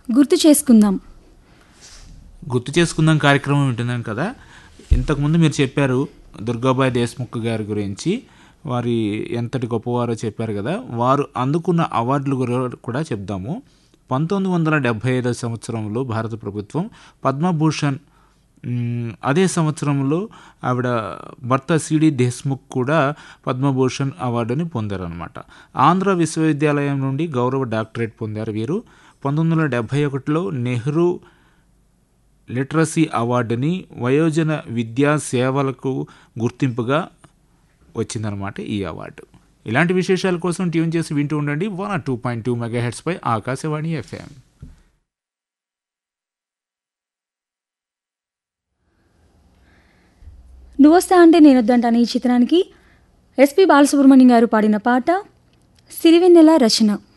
గుర్తు చేసుకుందాం గుర్తు చేసుకుందాం కార్యక్రమం వింటున్నాం కదా ఇంతకుముందు మీరు చెప్పారు దుర్గాబాయ్ దేశ్ముఖ్ గారి గురించి వారి ఎంతటి గొప్పవారో చెప్పారు కదా వారు అందుకున్న అవార్డుల గురించి కూడా చెప్దాము పంతొమ్మిది వందల డెబ్భై ఐదో సంవత్సరంలో భారత ప్రభుత్వం పద్మభూషణ్ మ్, అదే సంవత్సరంలో ఆవిడ భర్త సిడి దేశ్ముఖ్ కూడా పద్మభూషణ్ అవార్డుని పొందారనమాట ఆంధ్ర విశ్వవిద్యాలయం నుండి గౌరవ డాక్టరేట్ పొందారు వీరు పంతొమ్మిది వందల డెబ్భై ఒకటిలో నెహ్రూ లిటరసీ అవార్డుని వయోజన విద్యా సేవలకు గుర్తింపుగా వచ్చిందనమాట ఈ అవార్డు ఇలాంటి విశేషాల కోసం ట్యూన్ చేసి వింటూ ఉండండి one two point two mega హెడ్స్పై ఆకాశవాణి ఎఫ్ఎం నువ్వొస్తా అంటే నేను వద్దంటాను ఈ చిత్రానికి ఎస్పి బాలసుబ్రహ్మణ్యం గారు పాడిన పాట సిరివెన్నెల రచన